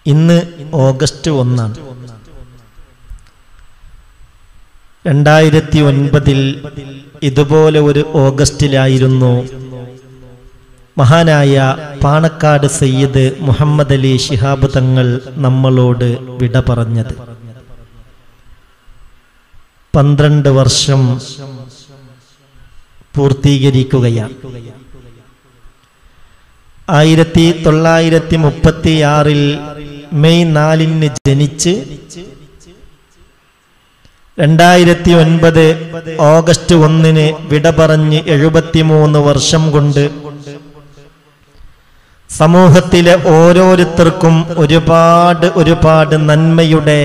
ഇന്ന് ഓഗസ്റ്റ് ഒന്നാണ് രണ്ടായിരത്തി ഒൻപതിൽ ഇതുപോലെ ഒരു ഓഗസ്റ്റിലായിരുന്നു മഹാനായ പാണക്കാട് സയ്യിദ് മുഹമ്മദ് അലി ശിഹാബ് തങ്ങൾ നമ്മളോട് വിട പറഞ്ഞത് പന്ത്രണ്ട് വർഷം പൂർത്തീകരിക്കുകയാണ് ആയിരത്തി തൊള്ളായിരത്തി മുപ്പത്തിയാറിൽ മെയ് നാലിന് ജനിച്ച് രണ്ടായിരത്തി ഒൻപത് ഓഗസ്റ്റ് ഒന്നിന് വിട പറഞ്ഞ് എഴുപത്തിമൂന്ന് വർഷം കൊണ്ട് സമൂഹത്തിലെ ഓരോരുത്തർക്കും ഒരുപാട് ഒരുപാട് നന്മയുടെ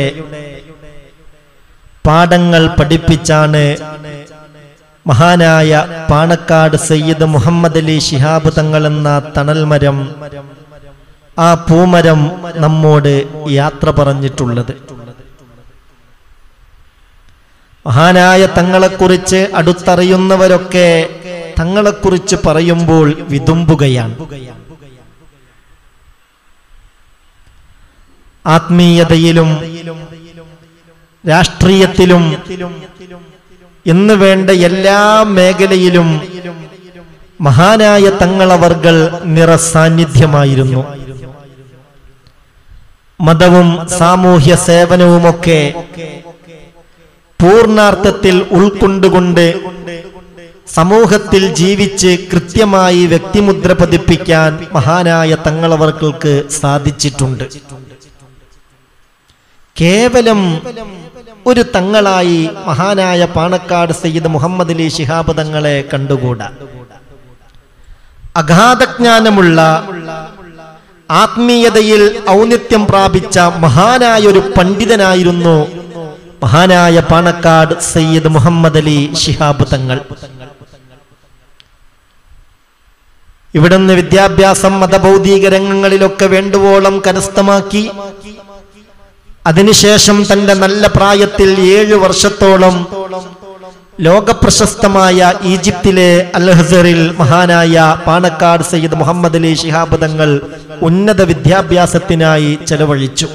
പാഠങ്ങൾ പഠിപ്പിച്ചാണ് മഹാനായ പാണക്കാട് സയ്യിദ് മുഹമ്മദ് അലി ശിഹാബ് തങ്ങൾ എന്ന തണൽമരം ആ പൂമരം നമ്മോട് യാത്ര പറഞ്ഞിട്ടുള്ളത് മഹാനായ തങ്ങളെക്കുറിച്ച് അടുത്തറിയുന്നവരൊക്കെ തങ്ങളെക്കുറിച്ച് പറയുമ്പോൾ വിതുമ്പുകയാണ് ആത്മീയതയിലും രാഷ്ട്രീയത്തിലും എന്ന് വേണ്ട എല്ലാ മേഖലയിലും മഹാനായ തങ്ങളവർകൾ നിറസാന്നിധ്യമായിരുന്നു മതവും സാമൂഹ്യ സേവനവുമൊക്കെ പൂർണാർത്ഥത്തിൽ ഉൾക്കൊണ്ടുകൊണ്ട് സമൂഹത്തിൽ ജീവിച്ച് കൃത്യമായി വ്യക്തിമുദ്ര പതിപ്പിക്കാൻ മഹാനായ തങ്ങളവർക്കൾക്ക് സാധിച്ചിട്ടുണ്ട് കേവലം ഒരു തങ്ങളായി മഹാനായ പാണക്കാട് സയ്യിദ് മുഹമ്മദ് അലി ശിഹാബ് തങ്ങളെ കണ്ടുകൂടാ അഗാധജ്ഞാനമുള്ള ആത്മീയതയിൽ ഔന്നിത്യം പ്രാപിച്ച മഹാനായ ഒരു പണ്ഡിതനായിരുന്നു മഹാനായ പാണക്കാട് സയ്യിദ് മുഹമ്മദ് അലി ശിഹാബ് തങ്ങൾ ഇവിടുന്ന് വിദ്യാഭ്യാസം മതഭൗതിക രംഗങ്ങളിലൊക്കെ വേണ്ടുവോളം കരസ്ഥമാക്കി അതിനുശേഷം തന്റെ നല്ല പ്രായത്തിൽ ഏഴു വർഷത്തോളം ലോകപ്രശസ്തമായ ഈജിപ്തിലെ അൽഹസറിൽ മഹാനായ പാണക്കാട് സയ്യിദ് മുഹമ്മദ് അലി ശിഹാബ് തങ്ങൾ ഉന്നത വിദ്യാഭ്യാസത്തിനായി ചെലവഴിച്ചു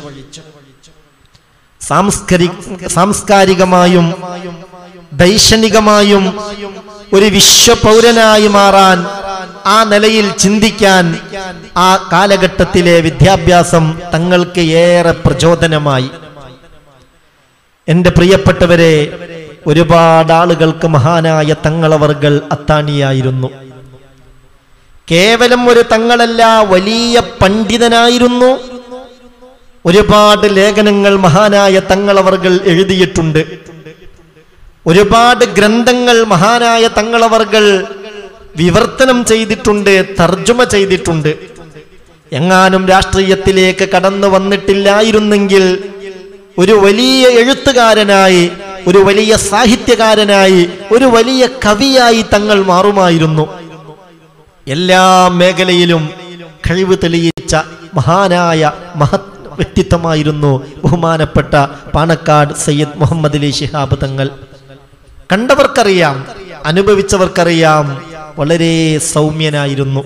സാംസ്കരി സാംസ്കാരികമായും ദൈക്ഷണികമായും ഒരു വിശ്വപൗരനായി മാറാൻ ആ നിലയിൽ ചിന്തിക്കാൻ ആ കാലഘട്ടത്തിലെ വിദ്യാഭ്യാസം തങ്ങൾക്ക് ഏറെ പ്രചോദനമായി എന്റെ പ്രിയപ്പെട്ടവരെ ഒരുപാട് ആളുകൾക്ക് മഹാനായ തങ്ങളവർകൾ അത്താണിയായിരുന്നു കേവലം ഒരു തങ്ങളല്ല വലിയ പണ്ഡിതനായിരുന്നു ഒരുപാട് ലേഖനങ്ങൾ മഹാനായ തങ്ങളവർകൾ എഴുതിയിട്ടുണ്ട് ഒരുപാട് ഗ്രന്ഥങ്ങൾ മഹാനായ തങ്ങളവർകൾ വിവർത്തനം ചെയ്തിട്ടുണ്ട് തർജ്ജമ ചെയ്തിട്ടുണ്ട് എങ്ങാനും രാഷ്ട്രീയത്തിലേക്ക് കടന്നു വന്നിട്ടില്ലായിരുന്നെങ്കിൽ ഒരു വലിയ എഴുത്തുകാരനായി ഒരു വലിയ സാഹിത്യകാരനായി ഒരു വലിയ കവിയായി തങ്ങൾ മാറുമായിരുന്നു എല്ലാ മേഖലയിലും കഴിവ് തെളിയിച്ച മഹാനായ മഹത് വ്യക്തിത്വമായിരുന്നു ബഹുമാനപ്പെട്ട പാണക്കാട് സയ്യിദ് മുഹമ്മദ് അലി ശിഹാബ് തങ്ങൾ കണ്ടവർക്കറിയാം അനുഭവിച്ചവർക്കറിയാം വളരെ സൗമ്യനായിരുന്നു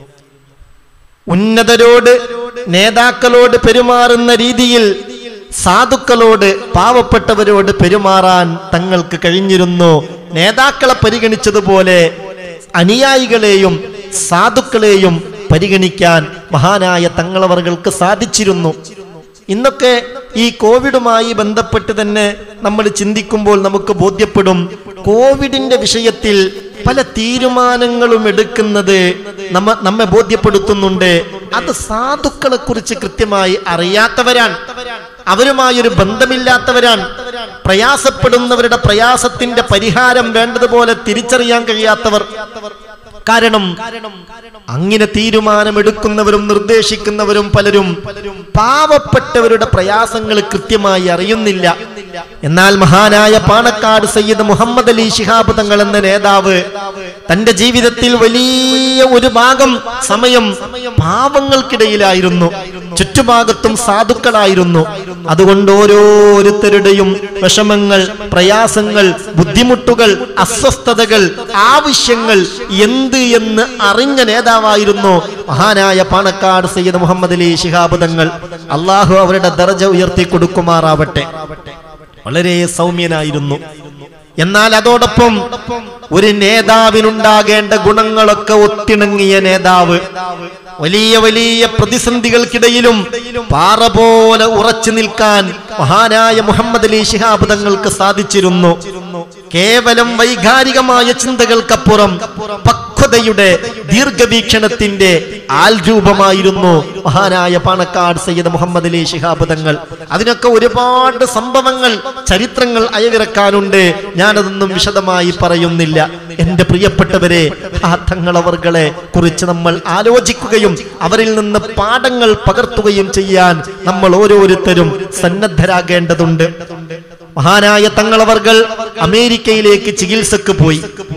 ഉന്നതരോട് നേതാക്കളോട് പെരുമാറുന്ന രീതിയിൽ സാധുക്കളോട് പാവപ്പെട്ടവരോട് പെരുമാറാൻ തങ്ങൾക്ക് കഴിഞ്ഞിരുന്നു നേതാക്കളെ പരിഗണിച്ചതുപോലെ അനുയായികളെയും സാധുക്കളെയും പരിഗണിക്കാൻ മഹാനായ തങ്ങളവർക്ക് സാധിച്ചിരുന്നു ഇന്നൊക്കെ ഈ കോവിഡുമായി ബന്ധപ്പെട്ട് തന്നെ നമ്മൾ ചിന്തിക്കുമ്പോൾ നമുക്ക് ബോധ്യപ്പെടും കോവിഡിന്റെ വിഷയത്തിൽ പല തീരുമാനങ്ങളും എടുക്കുന്നത് നമ്മ നമ്മെ ബോധ്യപ്പെടുത്തുന്നുണ്ട് അത് സാധുക്കളെ കുറിച്ച് കൃത്യമായി അറിയാത്തവരാണ് അവരുമായൊരു ബന്ധമില്ലാത്തവരാണ് പ്രയാസപ്പെടുന്നവരുടെ പ്രയാസത്തിന്റെ പരിഹാരം വേണ്ടതുപോലെ തിരിച്ചറിയാൻ കഴിയാത്തവർ കാരണം അങ്ങനെ തീരുമാനമെടുക്കുന്നവരും നിർദ്ദേശിക്കുന്നവരും പലരും പാവപ്പെട്ടവരുടെ പ്രയാസങ്ങൾ കൃത്യമായി അറിയുന്നില്ല എന്നാൽ മഹാനായ പാണക്കാട് സയ്യിദ് മുഹമ്മദ് അലി ശിഹാബ് തങ്ങൾ എന്ന നേതാവ് തന്റെ ജീവിതത്തിൽ വലിയ ഒരു ഭാഗം സമയം പാവങ്ങൾക്കിടയിലായിരുന്നു ചുറ്റുഭാഗത്തും സാധുക്കളായിരുന്നു അതുകൊണ്ട് ഓരോരുത്തരുടെയും വിഷമങ്ങൾ പ്രയാസങ്ങൾ ബുദ്ധിമുട്ടുകൾ അസ്വസ്ഥതകൾ ആവശ്യങ്ങൾ എന്ത് എന്ന് അറിഞ്ഞ നേതാവായിരുന്നു മഹാനായ പാണക്കാട് സയ്യിദ് മുഹമ്മദ് അലി ശിഹാബ് തങ്ങൾ അള്ളാഹു അവരുടെ ദർജ ഉയർത്തി കൊടുക്കുമാറാവട്ടെ വളരെ സൗമ്യനായിരുന്നു എന്നാൽ അതോടൊപ്പം ഒരു നേതാവിനുണ്ടാകേണ്ട ഗുണങ്ങളൊക്കെ ഒത്തിണങ്ങിയ നേതാവ് വലിയ വലിയ പ്രതിസന്ധികൾക്കിടയിലും പാറ പോലെ ഉറച്ചു നിൽക്കാൻ മഹാനായ മുഹമ്മദ് അലി ശിഹാബ് തങ്ങൾക്ക് സാധിച്ചിരുന്നു കേവലം വൈകാരികമായ ചിന്തകൾക്കപ്പുറം പക്വതയുടെ ദീർഘവീക്ഷണത്തിന്റെ ആൽരൂപമായിരുന്നു മഹാനായ പാണക്കാട് സയ്യിദ് മുഹമ്മദ് അലി ശിഹാബ് തങ്ങൾ അതിനൊക്കെ ഒരുപാട് സംഭവങ്ങൾ ചരിത്രങ്ങൾ അയവിറക്കാനുണ്ട് ഞാനതൊന്നും വിശദമായി പറയുന്നില്ല എന്റെ പ്രിയപ്പെട്ടവരെ ആ തങ്ങളവർകളെ കുറിച്ച് നമ്മൾ ആലോചിക്കുകയും അവരിൽ നിന്ന് പാഠങ്ങൾ പകർത്തുകയും ചെയ്യാൻ നമ്മൾ ഓരോരുത്തരും സന്നദ്ധരാകേണ്ടതുണ്ട് മഹാനായ തങ്ങളവർകൾ അമേരിക്കയിലേക്ക് ചികിത്സക്ക് പോയി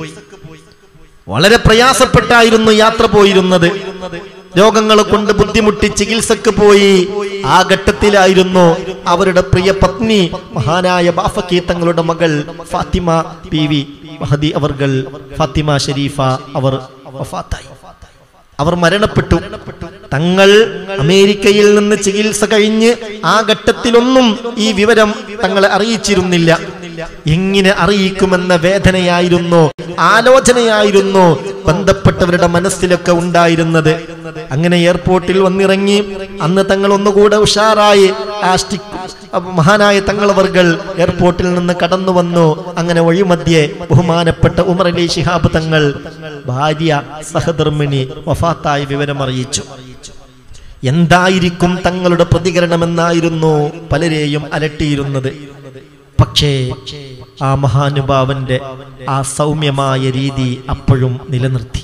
വളരെ പ്രയാസപ്പെട്ടായിരുന്നു യാത്ര പോയിരുന്നത് രോഗങ്ങൾ കൊണ്ട് ബുദ്ധിമുട്ടി ചികിത്സക്ക് പോയി ആ ഘട്ടത്തിലായിരുന്നു അവരുടെ പ്രിയ പത്നി മഹാനായ ബാഫക്കി തങ്ങളുടെ മകൾ ഫാത്തിമ പി വി മഹദി അവർകൾ ഫാത്തിമ ഷരീഫ അവർ വഫാത്തായി അവർ മരണപ്പെട്ടു തങ്ങൾ അമേരിക്കയിൽ നിന്ന് ചികിത്സ കഴിഞ്ഞ് ആ ഘട്ടത്തിലൊന്നും ഈ വിവരം തങ്ങളെ അറിയിച്ചിരുന്നില്ല എങ്ങനെ അറിയിക്കുമെന്ന വേദനയായിരുന്നു ആലോചനയായിരുന്നു ബന്ധപ്പെട്ടവരുടെ മനസ്സിലൊക്കെ ഉണ്ടായിരുന്നത് അങ്ങനെ എയർപോർട്ടിൽ വന്നിറങ്ങി അന്ന് തങ്ങൾ ഒന്നുകൂടെ ഉഷാറായി ആ സ്റ്റിക് അപ്പൊ മഹാനായ തങ്ങളവർകൾ എയർപോർട്ടിൽ നിന്ന് കടന്നു വന്നു അങ്ങനെ വഴിമധ്യേ ബഹുമാനപ്പെട്ട ഉമർ അലി ശിഹാബ് തങ്ങൾ ഭാര്യ സഹധർമ്മിണി വഫാത്തായ വിവരം അറിയിച്ചു എന്തായിരിക്കും തങ്ങളുടെ പ്രതികരണമെന്നായിരുന്നു പലരെയും അലട്ടിയിരുന്നത് പക്ഷേ ആ മഹാനുഭാവന്റെ ആ സൗമ്യമായ രീതി അപ്പോഴും നിലനിർത്തി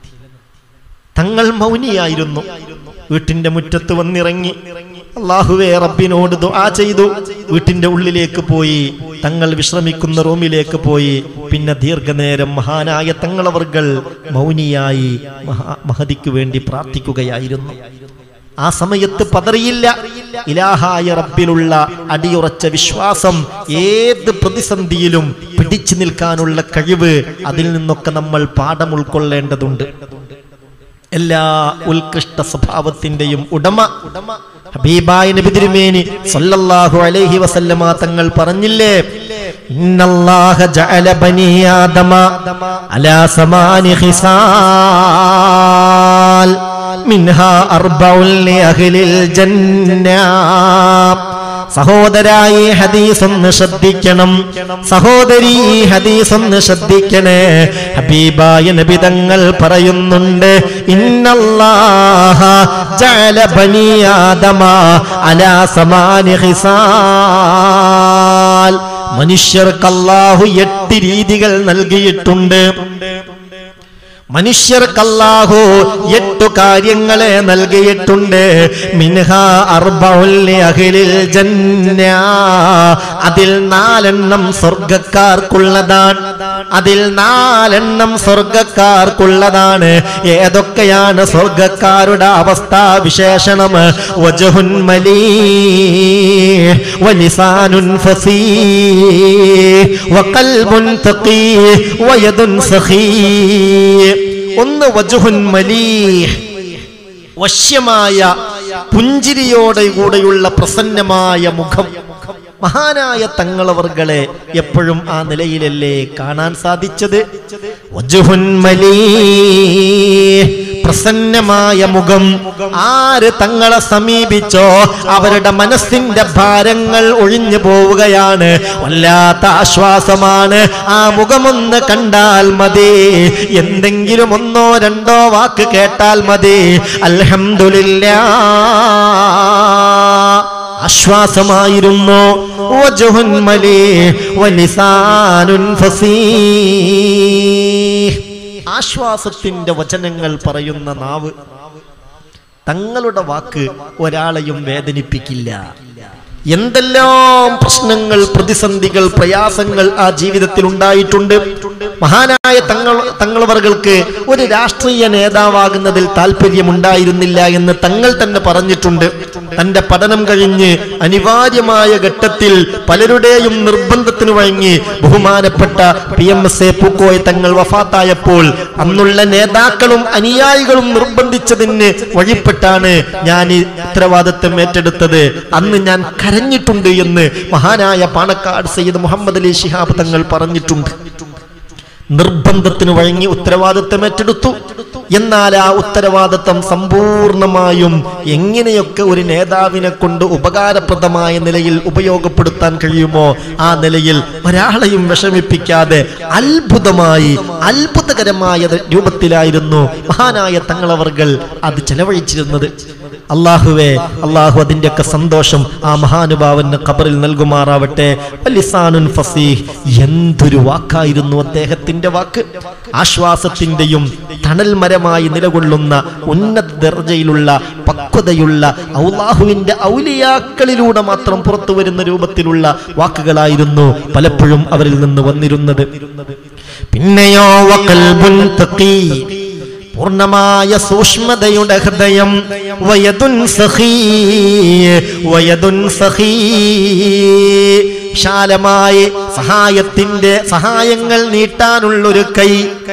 തങ്ങൾ മൗനിയായിരുന്നു വീട്ടിന്റെ മുറ്റത്ത് വന്നിറങ്ങി അള്ളാഹുവെ റബ്ബിനോട് ദുആ ചെയ്തു വീട്ടിന്റെ ഉള്ളിലേക്ക് പോയി തങ്ങൾ വിശ്രമിക്കുന്ന റൂമിലേക്ക് പോയി പിന്നെ ദീർഘനേരം മഹാനായ തങ്ങളവർകൾ മൗനിയായി മഹാ മഹതിക്ക് വേണ്ടി പ്രാർത്ഥിക്കുകയായിരുന്നു ആ സമയത്ത് പതറിയില്ല ഇലാഹായ റബ്ബിലുള്ള അടിയുറച്ച വിശ്വാസം ഏത് പ്രതിസന്ധിയിലും പിടിച്ചു നിൽക്കാനുള്ള കഴിവ് അതിൽ നിന്നൊക്കെ നമ്മൾ പാഠം ഉൾക്കൊള്ളേണ്ടതുണ്ട് എല്ലാ ഉത്കൃഷ്ട സ്വഭാവത്തിന്റെയും ഉടമ ഹബീബായ നബി തിരുമേനി സല്ലല്ലാഹു അലൈഹി വസല്ലമ തങ്ങൾ പറഞ്ഞില്ലേ ഇന്നല്ലാഹ ജഅല ബനി ആദമ അലാ സമാനി ഖിസാൽ മിൻഹാ അർബഉൻ ലിഅഹ്ലിൽ ജന്ന സഹോദരായി ഹദീസ് ഒന്ന് ശ്രദ്ധിക്കണം സഹോദരി ഈ ഹദീസ് ഒന്ന് ശ്രദ്ധിക്കണേ ഹബീബായ നബിതങ്ങൾ പറയുന്നുണ്ട് ഇന്നല്ലാഹ ജഅല ബനി ആദമ അലാ സമാനി ഖിസാൽ മനുഷ്യർക്ക് അല്ലാഹു എട്ട് രീതികൾ നൽകിയിട്ടുണ്ട് മനുഷ്യർക്ക് അല്ലാഹു എട്ടു കാര്യങ്ങളെ നൽകിയിട്ടുണ്ട് മിൻഹ അർബഉല്ലി അഹ്ലിൽ ജന്ന അതിൽ നാലെണ്ണം സ്വർഗക്കാർക്കുള്ളതാണ് അതിൽ നാലെണ്ണം സ്വർഗക്കാർക്കുള്ളതാണ് ഏതൊക്കെയാണ് സ്വർഗക്കാരുടെ അവസ്ഥ വിശേഷണം വജഹുൻ മലീ വലിസാനുൻ ഫസീ വഖൽബുൻ തഖീ വയദുൻ സഖീ ഒന്ന് വജുഹുൻ മലീഹ് വശ്യമായ പുഞ്ചിരിയോടെ കൂടെയുള്ള പ്രസന്നമായ മുഖം മഹാനായ തങ്ങളവർകളെ എപ്പോഴും ആ നിലയിലല്ലേ കാണാൻ സാധിച്ചത് വജുഹുൻ മലീഹ് പ്രസന്നമായ മുഖം ആര് തങ്ങളെ സമീപിച്ചോ അവരുടെ മനസ്സിന്റെ ഭാരങ്ങൾ ഒഴിഞ്ഞു പോവുകയാണ് വല്ലാത്ത ആശ്വാസമാണ് ആ മുഖമൊന്ന് കണ്ടാൽ മതി എന്തെങ്കിലും ഒന്നോ രണ്ടോ വാക്ക് കേട്ടാൽ മതി അൽഹംദുലില്ലാ ആശ്വാസമായിരുന്നു വജുഹുൻ മലീ വലിസാനുൻ ഫസീഹ് ആശ്വാസത്തിന്റെ വചനങ്ങൾ പറയുന്ന നാവ് തങ്ങളുടെ വാക്ക് ഒരാളെയും വേദനിപ്പിക്കില്ല എന്തെല്ലാം പ്രശ്നങ്ങൾ പ്രതിസന്ധികൾ പ്രയാസങ്ങൾ ആ ജീവിതത്തിൽ ഉണ്ടായിട്ടുണ്ട് മഹാനായ തങ്ങൾ തങ്ങളവർക്ക് ഒരു രാഷ്ട്രീയ നേതാവാകുന്നതിൽ താല്പര്യമുണ്ടായിരുന്നില്ല എന്ന് തങ്ങൾ തന്നെ പറഞ്ഞിട്ടുണ്ട് തന്റെ പഠനം കഴിഞ്ഞ് അനിവാര്യമായ ഘട്ടത്തിൽ പലരുടെയും നിർബന്ധത്തിന് വഴങ്ങി ബഹുമാനപ്പെട്ട P M S A Pookoya Thangal വഫാത്തായപ്പോൾ അന്നുള്ള നേതാക്കളും അനുയായികളും നിർബന്ധിച്ചതിന് വഴിപ്പെട്ടാണ് ഞാൻ ഈ ഉത്തരവാദിത്വം ഏറ്റെടുത്തത് അന്ന് ഞാൻ കരഞ്ഞിട്ടുണ്ട് എന്ന് മഹാനായ പാണക്കാട് സയ്യിദ് മുഹമ്മദ് അലി ശിഹാബ് തങ്ങൾ പറഞ്ഞിട്ടുണ്ട് നിർബന്ധത്തിന് വഴങ്ങി ഉത്തരവാദിത്വം ഏറ്റെടുത്തു എന്നാൽ ആ ഉത്തരവാദിത്വം സമ്പൂർണമായും എങ്ങനെയൊക്കെ ഒരു നേതാവിനെ കൊണ്ട് ഉപകാരപ്രദമായ നിലയിൽ ഉപയോഗപ്പെടുത്താൻ കഴിയുമോ ആ നിലയിൽ ഒരാളെയും വിഷമിപ്പിക്കാതെ അത്ഭുതമായി അത്ഭുതകരമായ രൂപത്തിലായിരുന്നു മഹാനായ തങ്ങളവർകൾ അത് ചെലവഴിച്ചിരുന്നത് അള്ളാഹുവേ അള്ളാഹു അതിൻ്റെയൊക്കെ സന്തോഷം ആ മഹാനുഭാവന് ഖബറിൽ നൽകുമാറാവട്ടെ വലിസാനുൻ ഫസീഹ് എന്തൊരു വാക്കായിരുന്നു അദ്ദേഹത്തിന്റെ വാക്ക് ആശ്വാസത്തിന്റെയും തണൽ മരമായി നിലകൊള്ളുന്ന ഉന്നത ദർജയിലുള്ള പക്വതയുള്ള ഔലാഹുവിന്റെ ഔലിയാക്കളിലൂടെ മാത്രം പുറത്തു വരുന്ന രൂപത്തിലുള്ള വാക്കുകളായിരുന്നു പലപ്പോഴും അവരിൽ നിന്ന് വന്നിരുന്നത് പിന്നെയോ വഖൽബുൻ തഖീ പൂർണ്ണമായ സൂക്ഷ്മതയുടെ ഹൃദയം വയതുൻ സഖീ വയതുൻ സഖീ വിശാലമായി സഹായത്തിന്റെ സഹായങ്ങൾ നീട്ടാനുള്ളൊരു കൈ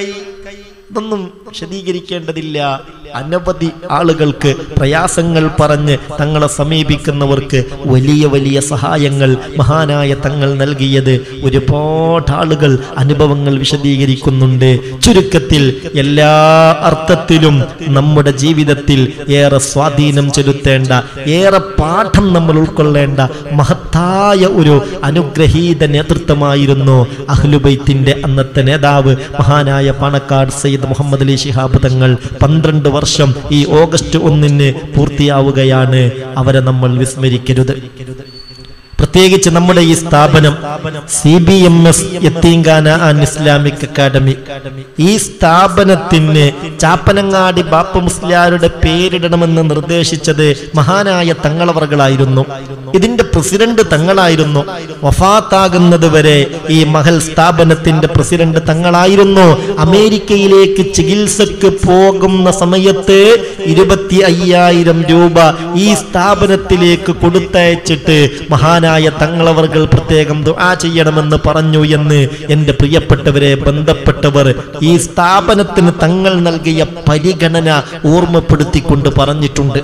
ഇതൊന്നും വിശദീകരിക്കേണ്ടതില്ല അനവധി ആളുകൾക്ക് പ്രയാസങ്ങൾ പറഞ്ഞ് തങ്ങളെ സമീപിക്കുന്നവർക്ക് വലിയ വലിയ സഹായങ്ങൾ മഹാനായ തങ്ങൾ നൽകിയത് ഒരുപാട് ആളുകൾ അനുഭവങ്ങൾ വിശദീകരിക്കുന്നുണ്ട് ചുരുക്കത്തിൽ എല്ലാ അർത്ഥത്തിലും നമ്മുടെ ജീവിതത്തിൽ ഏറെ സ്വാധീനം ചെലുത്തേണ്ട ഏറെ പാഠം നമ്മൾ ഉൾക്കൊള്ളേണ്ട മഹത്തായ ഒരു അനുഗ്രഹീത നേതൃത്വമായിരുന്നു അഹ്ലുബൈത്തിന്റെ അന്നത്തെ നേതാവ് മഹാനായ പാണക്കാട് സയ്യിദ് മുഹമ്മദ് അലി ശിഹാബ് തങ്ങൾ പന്ത്രണ്ട് വർഷം ഈ ഓഗസ്റ്റ് ഒന്നിന് പൂർത്തിയാവുകയാണ് അവരെ നമ്മൾ വിസ്മരിക്കരുത് പ്രത്യേകിച്ച് നമ്മുടെ ഈ സ്ഥാപനം C B M S Yatheemkhana and Islamic academy ഈ സ്ഥാപനത്തിന് ചാപ്പനങ്ങാടി ബാപ്പ മുസ്ലിയാരുടെ പേരിടണമെന്ന് നിർദ്ദേശിച്ചത് മഹാനായ തങ്ങളവറുകളായിരുന്നു ഇതിന്റെ പ്രസിഡന്റ് തങ്ങളായിരുന്നു വഫാത്താകുന്നത് വരെ ഈ മഹൽ സ്ഥാപനത്തിന്റെ പ്രസിഡന്റ് തങ്ങളായിരുന്നു അമേരിക്കയിലേക്ക് ചികിത്സക്ക് പോകുന്ന സമയത്ത് ഇരുപത്തി അയ്യായിരം രൂപ ഈ സ്ഥാപനത്തിലേക്ക് കൊടുത്തയച്ചിട്ട് മഹാനായ തങ്ങളവർകൾ പ്രത്യേകം ദുആ ചെയ്യണമെന്ന് പറഞ്ഞു എന്ന് എൻ്റെ പ്രിയപ്പെട്ടവരെ ബന്ധപ്പെട്ടവർ ഈ സ്ഥാപനത്തിന് തങ്ങൾ നൽകിയ പരിഗണന ഓർമ്മപ്പെടുത്തിക്കൊണ്ട് പറഞ്ഞിട്ടുണ്ട്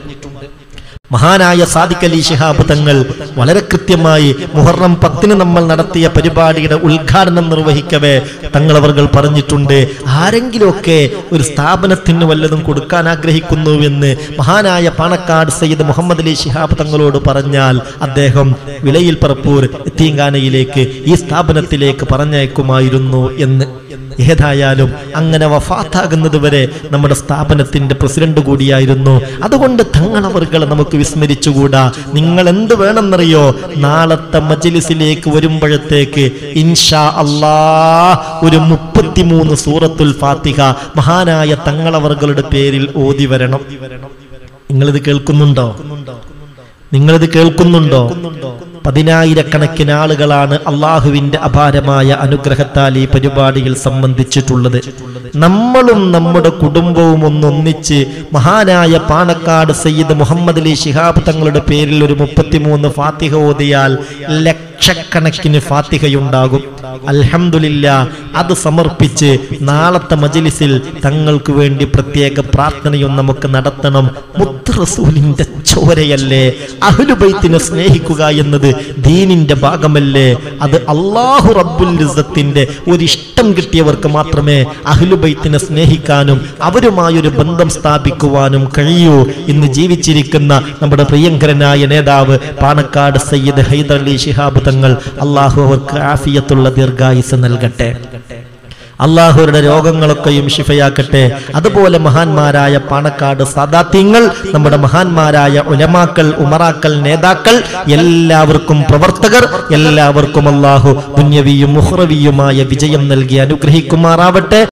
മഹാനായ സാദിഖ് അലി ശിഹാബ് തങ്ങൾ വളരെ കൃത്യമായി മുഹറം പത്തിന് നമ്മൾ നടത്തിയ പരിപാടിയുടെ ഉദ്ഘാടനം നിർവഹിക്കവേ തങ്ങളവർകൾ പറഞ്ഞിട്ടുണ്ട് ആരെങ്കിലുമൊക്കെ ഒരു സ്ഥാപനത്തിന് വല്ലതും കൊടുക്കാൻ ആഗ്രഹിക്കുന്നുവെന്ന് മഹാനായ പാണക്കാട് സയ്യിദ് മുഹമ്മദ് അലി ശിഹാബ് തങ്ങളോട് പറഞ്ഞാൽ അദ്ദേഹം വിളയിൽ പറപ്പൂർ എത്തീങ്കാനയിലേക്ക് ഈ സ്ഥാപനത്തിലേക്ക് പറഞ്ഞയക്കുമായിരുന്നു എന്ന് ഏതായാലും അങ്ങനെ വഫാത്താകുന്നത് വരെ നമ്മുടെ സ്ഥാപനത്തിന്റെ പ്രസിഡന്റ് കൂടിയായിരുന്നു അതുകൊണ്ട് തങ്ങളവർകളെ നമുക്ക് വിസ്മരിച്ചുകൂടാ നിങ്ങൾ എന്ത് വേണമെന്നറിയോ നാളത്തെ മജ്ലിസിലേക്ക് വരുമ്പോഴത്തേക്ക് ഇൻഷാ അല്ലാ ഒരു മുപ്പത്തിമൂന്ന് സൂറത്തുൽ ഫാത്തിഹ മഹാനായ തങ്ങളവർകളുടെ പേരിൽ ഓതി വരണം നിങ്ങളിത് കേൾക്കുന്നുണ്ടോ നിങ്ങളിത് കേൾക്കുന്നുണ്ടോ പതിനായിരക്കണക്കിന് ആളുകളാണ് അള്ളാഹുവിന്റെ അപാരമായ അനുഗ്രഹത്താൽ ഈ പരിപാടിയിൽ സംബന്ധിച്ചിട്ടുള്ളത് നമ്മളും നമ്മുടെ കുടുംബവും ഒന്നൊന്നിച്ച് മഹാനായ പാണക്കാട് സയ്യിദ് മുഹമ്മദ് അലി ശിഹാബ് തങ്ങളുടെ പേരിൽ ഒരു മുപ്പത്തിമൂന്ന് ഫാത്തിഹ ഓതിയാൽ ലക്ഷക്കണക്കിന് ഫാത്തിഹയുണ്ടാകും അൽഹംദുലില്ല അത് സമർപ്പിച്ച് നാളത്തെ മജലിസിൽ തങ്ങൾക്ക് വേണ്ടി പ്രത്യേക പ്രാർത്ഥനയും നമുക്ക് നടത്തണം മുത്ത് റസൂലിന്റെ ചോരയല്ലേ അഹ്ലുബൈത്തിനെ സ്നേഹിക്കുക എന്നത് ദീനിന്റെ ഭാഗമല്ലേ അത് അള്ളാഹു റബ്ബുൽ ഇസ്സത്തിന്റെ ഒരു ഇഷ്ടം കിട്ടിയവർക്ക് മാത്രമേ അഹ്ലുബൈത്തിനെ സ്നേഹിക്കാനും അവരുമായൊരു ബന്ധം സ്ഥാപിക്കുവാനും കഴിയൂ ഇന്ന് ജീവിച്ചിരിക്കുന്ന നമ്മുടെ പ്രിയങ്കരനായ നേതാവ് പാണക്കാട് സയ്യിദ് ഹൈദർ അലി ശിഹാബ് തങ്ങൾ അള്ളാഹു അവർക്ക് ആഫിയത്തുള്ള ദീർഘായുസ് നൽകട്ടെ അള്ളാഹുരുടെ രോഗങ്ങളൊക്കെയും ശിഫയാക്കട്ടെ അതുപോലെ മഹാന്മാരായ പാണക്കാട് സാദാത്യങ്ങൾ നമ്മുടെ മഹാന്മാരായ ഉലമാക്കൾ ഉമറാക്കൾ നേതാക്കൾ എല്ലാവർക്കും പ്രവർത്തകർ എല്ലാവർക്കും അള്ളാഹു പുണ്യവിയും മുഹ്റവിയുമായ വിജയം നൽകി അനുഗ്രഹിക്കുമാറാവട്ടെ